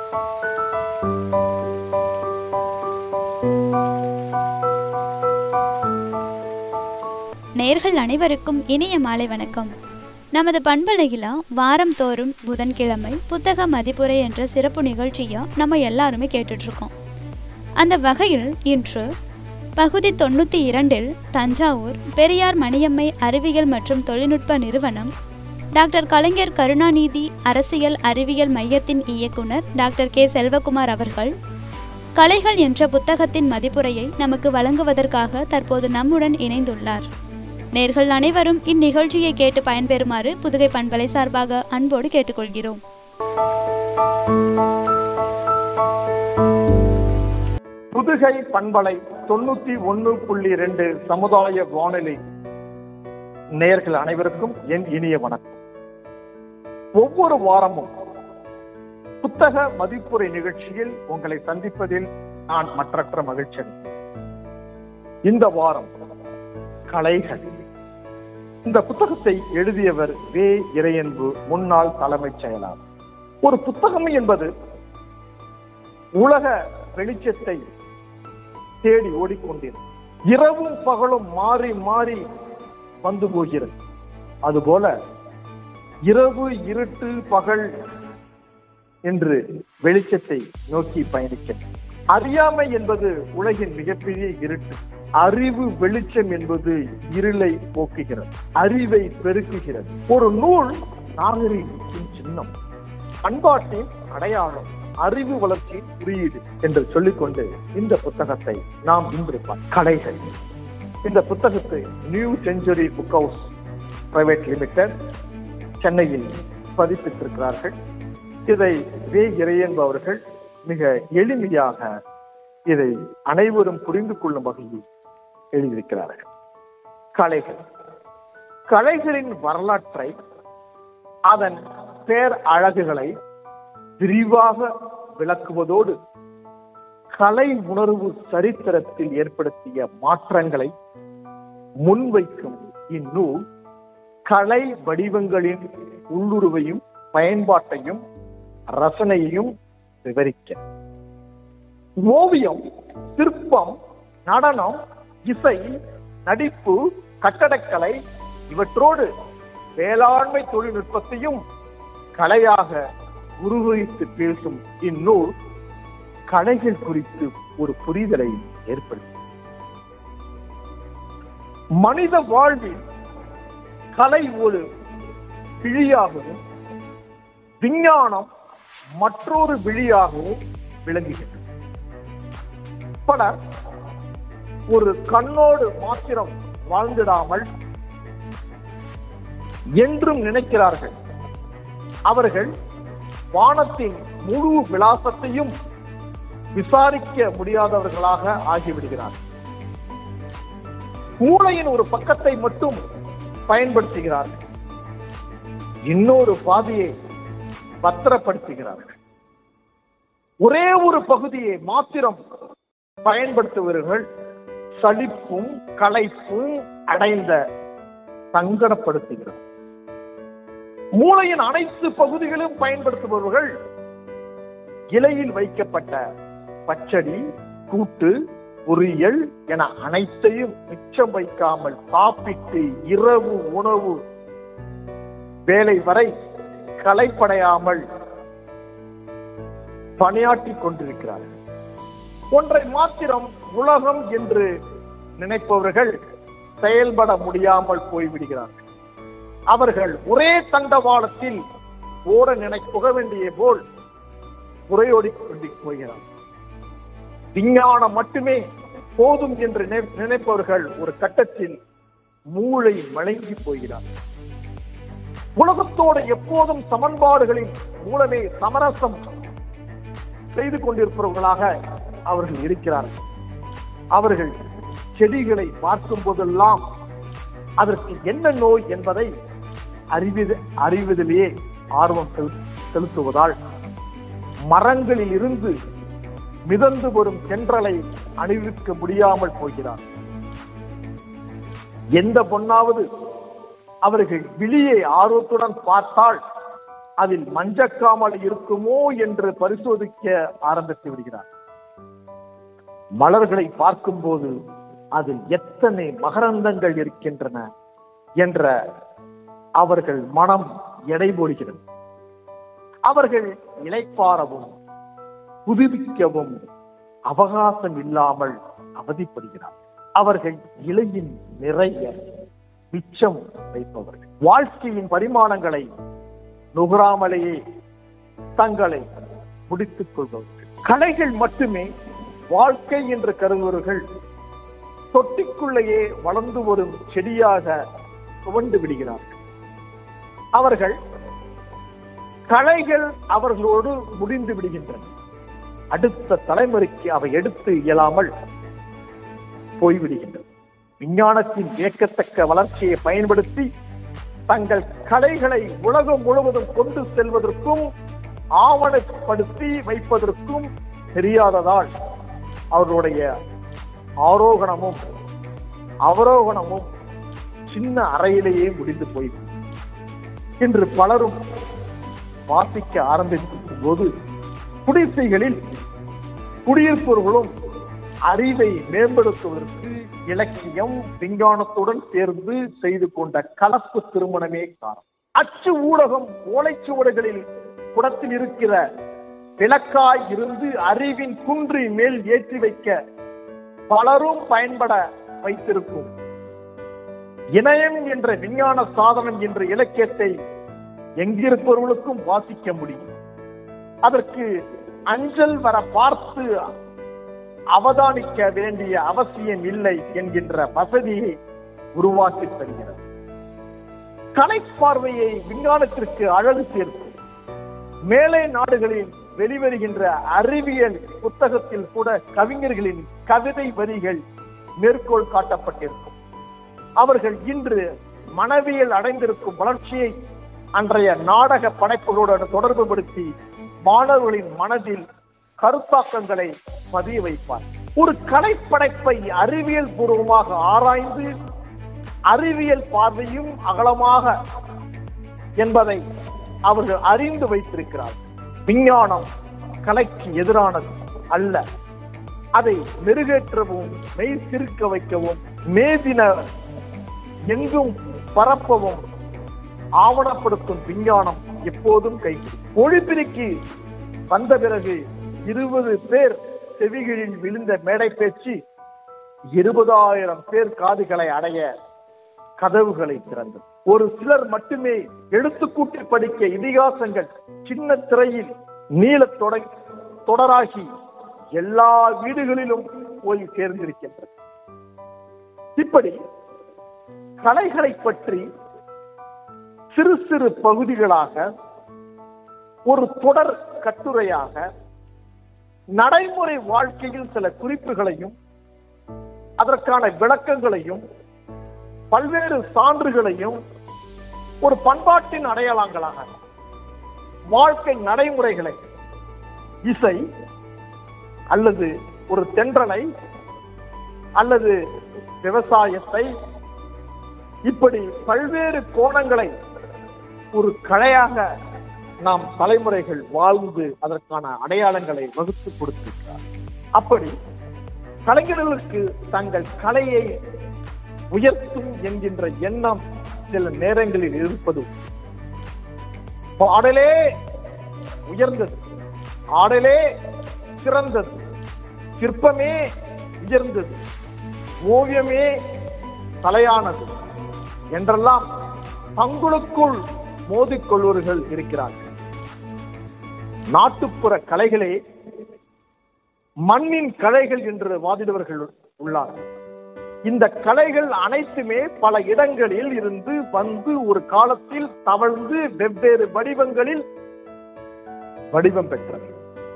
நேர்கள் அனைவருக்கும் இனிய மாலை வணக்கம் நமது பண்பலையில வாரம் தோறும் புதன்கிழமை புத்தக மதிப்புரை என்ற சிறப்பு நிகழ்ச்சியை நம்ம எல்லாருமே கேட்டுட்டு இருக்கோம் அந்த வகையில் இன்று பகுதி தொண்ணூற்றி இரண்டில் தஞ்சாவூர் பெரியார் மணியம்மை அறிவியல் மற்றும் தொழில்நுட்ப நிறுவனம் டாக்டர் கலைஞர் கருணாநிதி அரசியல் அறிவியல் மையத்தின் இயக்குனர் டாக்டர் கே செல்வகுமார் அவர்கள் கலைகள் என்ற புத்தகத்தின் மதிப்புரையை நமக்கு வழங்குவதற்காக தற்போது நம்முடன் இணைந்துள்ளார் நேர்கள் அனைவரும் இந்நிகழ்ச்சியை கேட்டு பயன்பெறுமாறு புதுகை பண்பலை சார்பாக அன்போடு கேட்டுக்கொள்கிறோம் புதுகை பண்பலை தொண்ணூத்தி ஒன்னு புள்ளி ரெண்டு சமுதாய வானொலி நேயர்கள் அனைவருக்கும் என் இனிய வணக்கம் ஒவ்வொரு வாரமும் புத்தக மதிப்புரை நிகழ்ச்சியில் உங்களை சந்திப்பதில் நான் மற்றற்ற மகிழ்ச்சி அடைகிறேன். இந்த வாரம் கலைகள் இந்த புத்தகத்தை எழுதியவர் வே இறையன்பு முன்னாள் தலைமைச் செயலாளர் ஒரு புத்தகம் என்பது உலக வெளிச்சத்தை தேடி ஓடிக்கொண்டிருக்கும் இரவும் பகலும் மாறி மாறி வந்து போகிறது அதுபோல இரவு இருட்டு பகல் என்று வெளிச்சத்தை நோக்கி பயணிக்கிறது அறியாமை என்பது உலகின் மிகப்பெரிய இருட்டு அறிவு வெளிச்சம் என்பது இருளை போக்குகிறது அறிவை பெருக்குகிறது ஒரு நூல் நாகரிகத்தின் சின்னம் பண்பாட்டின் அடையாளம் அறிவு வளர்ச்சியின் குறியீடு என்று சொல்லிக்கொண்டு இந்த புத்தகத்தை நாம் இன்று பார்ப்போம். கலைகள் இந்த புத்தகத்தை New Century Book House Private Limited சென்னையில் பதிப்பித்திருக்கிறார்கள் இதை வே இறையன்பு அவர்கள் மிக எளிமையாக இதை அனைவரும் புரிந்து கொள்ளும் வகையில் எழுதியிருக்கிறார்கள் கலைகள் கலைகளின் வரலாற்றை அதன் பேர் அழகுகளை விரிவாக விளக்குவதோடு கலை உணர்வு சரித்திரத்தில் ஏற்படுத்திய மாற்றங்களை முன்வைக்கும் இந்நூல் கலை வடிவங்களின் உள்ளுருவையும் பயன்பாட்டையும் ரசனையையும் விவரிக்க ஓவியம் சிற்பம் நடனம் இசை நடிப்பு கட்டடக்கலை இவற்றோடு வேளாண்மை தொழில்நுட்பத்தையும் கலையாக உருவகித்து பேசும் இந்நூல் கலைகள் குறித்து ஒரு புரிதலை ஏற்படுத்தும் மனித வாழ்வில் கலை ஒரு கிழியாகவும் விஞ்ஞானம் மற்றொரு விழியாகவும் விளங்குகிறது பலர் ஒரு கண்ணோடு மாத்திரம் வாழ்ந்திடாமல் என்றும் நினைக்கிறார்கள் அவர்கள் வானத்தின் முழு விலாசத்தையும் விசாரிக்க முடியாதவர்களாக ஆகிவிடுகிறார்கள் மூளையின் ஒரு பக்கத்தை மட்டும் பயன்படுத்துகிறார்கள் இன்னொரு பாதையை பத்திரப்படுத்துகிறார்கள் ஒரே ஒரு பகுதியை மாத்திரம் பயன்படுத்துபவர்கள் சலிப்பும் களைப்பும் அடைந்த சங்கடப்படுத்துகிறார் மூளையின் அனைத்து பகுதிகளும் பயன்படுத்துபவர்கள் இலையில் வைக்கப்பட்ட பச்சடி கூட்டு பொரியல் என அனைத்தையும் மிச்சம் வைக்காமல் சாப்பிட்டு இரவு உணவு வேலை வரை களைப்படையாமல் பணியாற்றிக் கொண்டிருக்கிறார்கள் ஒன்றை மாத்திரம் உலகம் என்று நினைப்பவர்கள் செயல்பட முடியாமல் போய்விடுகிறார்கள் அவர்கள் ஒரே தண்டவாளத்தில் ஓட நினை புக வேண்டிய போல் உரையோடி கொண்டு போகிறார் விஞ்ஞானம் மட்டுமே போதும் என்று நினை- நினைப்பவர்கள் ஒரு கட்டத்தில் மூளை மலங்கி போகிறார் உலகத்தோடு எப்போதும் சமன்பாடுகளின் மூலமே சமரசம் செய்து கொண்டிருப்பவர்களாக அவர்கள் இருக்கிறார்கள் அவர்கள் செடிகளை பார்க்கும் போதெல்லாம் அதற்கு என்ன நோய் என்பதை அறிவது அறிவதிலேயே ஆர்வம் செலு- செலுத்துவதால் மரங்களில் இருந்து மிதந்து வரும் தென்றலை அணிவிக்க முடியாமல் போகிறார் எந்த பொண்ணாவது அவர்கள் விழியை ஆர்வத்துடன் பார்த்தால் அதில் மஞ்சக்காமல் இருக்குமோ என்று பரிசோதிக்க ஆரம்பித்து விடுகிறார் மலர்களை பார்க்கும்போது அதில் எத்தனை மகரந்தங்கள் இருக்கின்றன என்ற அவர்கள் மனம் எடை போடுகிறது அவர்கள் இளைப்பாறவும் புதுப்பிக்கவும் அவகாசம் இல்லாமல் அவதிப்படுகிறார் அவர்கள் இலையின் நிறைய மிச்சம் வைப்பவர்கள் வாழ்க்கையின் பரிமாணங்களை நுகராமலேயே தங்களை முடித்துக் கொள்பவர்கள் கலைகள் மட்டுமே வாழ்க்கை என்று கருதுவர்கள் தொட்டிக்குள்ளேயே வளர்ந்து வரும் செடியாக துவண்டு விடுகிறார்கள் அவர்கள் கலைகள் அவர்களோடு முடிந்து விடுகின்றன அடுத்த தலைமுறைக்கு அவை எடுத்து இயலாமல் போய்விடுகின்றன விஞ்ஞானத்தின் வியக்கத்தக்க வளர்ச்சியை பயன்படுத்தி தங்கள் கலைகளை உலகம் முழுவதும் கொண்டு செல்வதற்கும் ஆவணப்படுத்தி வைப்பதற்கும் தெரியாததால் அவர்களுடைய ஆரோகணமும் அவரோகணமும் சின்ன அறையிலேயே முடிந்து போய்விடும் இன்று பலரும் வாசிக்க ஆரம்பிக்கும் போது குடிசைகளில் குடியிருப்பவர்களும் அறிவை மேம்படுத்துவதற்கு இலக்கியம் விஞ்ஞானத்துடன் சேர்ந்து செய்து கொண்ட கலப்பு திருமணமே காரணம் அச்சு ஊடகம் ஓலைச்சுவடுகளில் குடத்தில் இருக்கிற விளக்காய் இருந்து அறிவின் குன்றி மேல் ஏற்றி வைக்க பலரும் பயன்பட வைத்திருக்கும் இணையம் என்ற விஞ்ஞான சாதனம் என்ற இலக்கியத்தை எங்கிருப்பவர்களுக்கும் வாசிக்க முடியும் அதற்கு அஞ்சல் வர பார்த்து அவதானிக்க வேண்டிய அவசியம் இல்லை என்கின்ற வசதியை உருவாக்கி தருகிறது கலைப்பார்வையை விஞ்ஞானத்திற்கு அழகு சேர்க்கும் மேலை நாடுகளில் வெளிவருகின்ற அறிவியல் புத்தகத்தில் கூட கவிஞர்களின் கவிதை வரிகள் மேற்கோள் காட்டப்பட்டிருக்கும் அவர்கள் இன்று மனவியல் அடைந்திருக்கும் வளர்ச்சியை அன்றைய நாடக படைப்புகளோடு தொடர்புபடுத்தி மாணவர்களின் மனதில் கருத்தாக்கங்களை பதிய வைப்பார் ஒரு கலைப்படைப்பை அறிவியல் பூர்வமாக ஆராய்ந்து அறிவியல் பார்வையும் அகலமாக என்பதை அவர்கள் அறிந்து வைத்திருக்கிறார்கள் விஞ்ஞானம் கலைக்கு எதிரானது அல்ல அதை மெருகேற்றவும் மெய் சிறுக்க வைக்கவும் மேதின எங்கும் பரப்பவும் ஆவணப்படுத்தும் விஞ்ஞானம் எப்போதும் கைவிடும் ஒளிபிரிக்கு வந்த பிறகு இருபது பேர் செவிகளில் விழுந்த மேடை பேச்சு இருபதாயிரம் பேர் காதுகளை அடைய கதவுகளை திறந்தது ஒரு சிலர் மட்டுமே எழுத்துக்கூட்டி படிக்க இதிகாசங்கள் சின்ன திரையில் நீள தொடை தொடராகி எல்லா வீடுகளிலும் போய் சேர்ந்திருக்கின்றது இப்படி கலைகளை பற்றி சிறு சிறு பகுதிகளாக ஒரு தொடர் கட்டுரையாக நடைமுறை வாழ்க்கையில் சில குறிப்புகளையும் அதற்கான விளக்கங்களையும் பல்வேறு சான்றுகளையும் ஒரு பண்பாட்டின் அடையாளங்களாக வாழ்க்கை நடைமுறைகளை இசை அல்லது ஒரு தென்றலை அல்லது விவசாயத்தை இப்படி பல்வேறு கோணங்களை ஒரு கலையாக நாம் தலைமுறைகள் வாழ்ந்து அதற்கான அடையாளங்களை வகுத்து கொடுத்திருக்கிறார் அப்படி கலைஞர்களுக்கு தங்கள் கலையை உயர்த்தும் என்கின்ற எண்ணம் சில நேரங்களில் இருப்பது பாடலே உயர்ந்தது ஆடலே சிறந்தது சிற்பமே உயர்ந்தது ஓவியமே தலையானது என்றெல்லாம் தங்களுக்குள் மோதிக்கொள்வர்கள் இருக்கிறார்கள் நாட்டுப்புற கலைகளே மண்ணின் கலைகள் என்று வாதிடுவர்கள் உள்ளார்கள் இந்த கலைகள் அனைத்துமே பல இடங்களில் இருந்து வந்து ஒரு காலத்தில் தவழ்ந்து வெவ்வேறு வடிவங்களில் வடிவம் பெற்றவை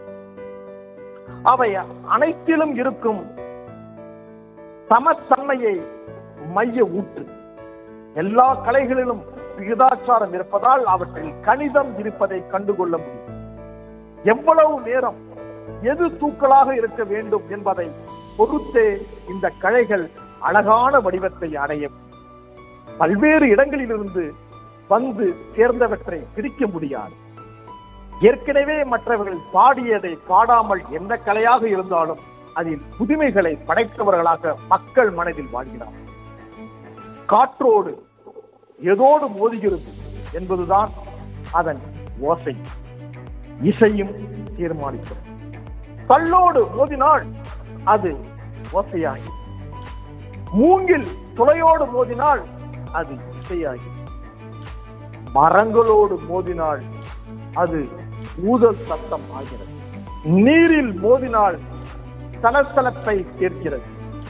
அவை அனைத்திலும் இருக்கும் சமத்தன்மையை மைய ஊற்று எல்லா கலைகளிலும் விகிதாச்சாரம் இருப்பதால் அவற்றில் கணிதம் இருப்பதை கண்டுகொள்ள முடியும் எவ்வளவு நேரம் எது தூக்கலாக இருக்க வேண்டும் என்பதை பொறுத்தே இந்த கலைகள் அழகான வடிவத்தை அடையும் பல்வேறு இடங்களிலிருந்து வந்து சேர்ந்தவற்றை பிரிக்க முடியாது ஏற்கனவே மற்றவர்கள் பாடியதை பாடாமல் எந்த கலையாக இருந்தாலும் அதில் புதுமைகளை படைத்தவர்களாக மக்கள் மனதில் வாழ்கிறார் காற்றோடு எதோடு மோதுகிறது என்பதுதான் அதன் ஓசை இசையும் தீர்மானிக்கிறது கல்லோடு மோதினால் அது ஓசையாகி மூங்கில் துளையோடு மோதினால் அது இசையாகி மரங்களோடு மோதினால் அது ஊதல் சத்தம் ஆகிறது நீரில் மோதினால் சலசலப்பை சேர்க்கிறது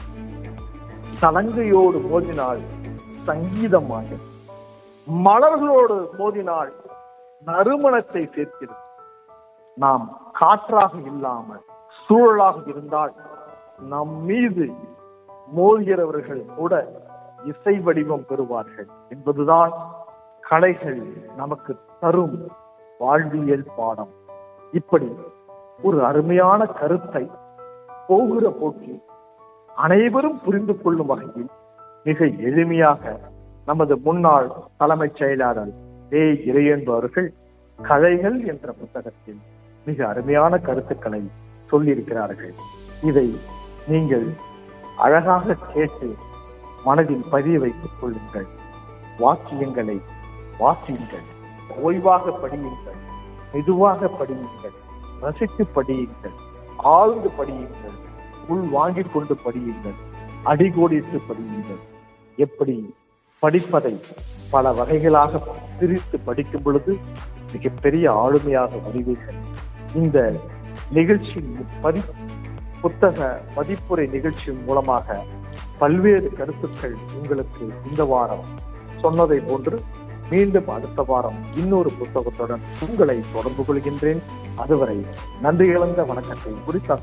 சலங்கையோடு மோதினால் சங்கீதம் ஆகிறது மலர்களோடு மோதினால் நறுமணத்தை சேர்க்கிறது நாம் காற்றாக இல்லாமல் சூழலாக இருந்தால் நம் மீது மோதுகிறவர்கள் கூட இசை வடிவம் பெறுவார்கள் என்பதுதான் கலைகள் நமக்கு தரும் வாழ்வியல் பாடம் இப்படி ஒரு அருமையான கருத்தை போகிற போக்கில் அனைவரும் புரிந்து கொள்ளும் வகையில் மிக எளிமையாக நமது முன்னாள் தலைமைச் செயலாளர் ஏ இறையன்பு அவர்கள் கதைகள் என்ற புத்தகத்தில் மிக அருமையான கருத்துக்களை சொல்லியிருக்கிறார்கள் இதை நீங்கள் அழகாக கேட்டு மனதில் பதிய வைத்துக் கொள்ளுங்கள் வாக்கியங்களை வாசியுங்கள் ஓய்வாக படியுங்கள் மெதுவாக படியுங்கள் ரசித்து படியுங்கள் ஆழ்ந்து படியுங்கள் உள் வாங்கிக் கொண்டு படியுங்கள் அடிகோடிட்டு படியுங்கள் எப்படி படிப்பதை பல வகைகளாக பிரித்து படிக்கும் பொழுது மிகப்பெரிய ஆளுமையாக வருவீர்கள் இந்த நிகழ்ச்சி பதி புத்தக மதிப்புரை நிகழ்ச்சியின் மூலமாக பல்வேறு கருத்துக்கள் உங்களுக்கு இந்த வாரம் சொன்னதை போன்று மீண்டும் அடுத்த வாரம் இன்னொரு புத்தகத்துடன் உங்களை தொடர்பு கொள்கின்றேன் அதுவரை நன்றி இழந்த வணக்கத்தை குறித்த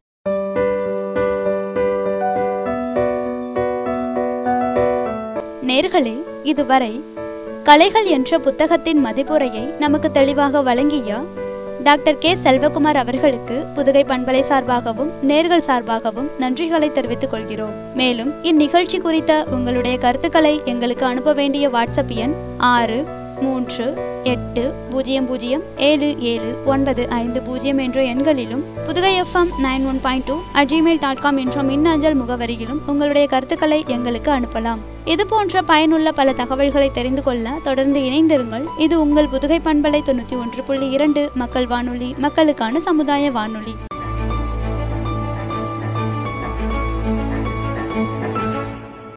நேர்களே இதுவரை கலைகள் என்ற புத்தகத்தின் மதிப்புரையை நமக்கு தெளிவாக வழங்கிய டாக்டர் கே செல்வகுமார் அவர்களுக்கு புதுகை பண்பலை சார்பாகவும் நேர்கள் சார்பாகவும் நன்றிகளை தெரிவித்துக் கொள்கிறோம் மேலும் இந்நிகழ்ச்சி குறித்த உங்களுடைய கருத்துக்களை எங்களுக்கு அனுப்ப வேண்டிய வாட்ஸ்அப் எண் ஆறு மூன்று எட்டு பூஜ்ஜியம் பூஜ்ஜியம் ஏழு ஏழு ஒன்பது ஐந்து பூஜ்ஜியம் என்ற எண்களிலும் Pudugai FM nine one point two at Gmail dot com என்ற மின்னஞ்சல் முகவரியிலும் உங்களுடைய கருத்துக்களை எங்களுக்கு அனுப்பலாம் இது போன்ற பயனுள்ள பல தகவல்களை தெரிந்து கொள்ள தொடர்ந்து இணைந்திருங்கள் இது உங்கள் புதுகை பண்பலை தொண்ணூற்றி ஒன்று புள்ளி இரண்டு மக்கள் வானொலி மக்களுக்கான சமுதாய வானொலி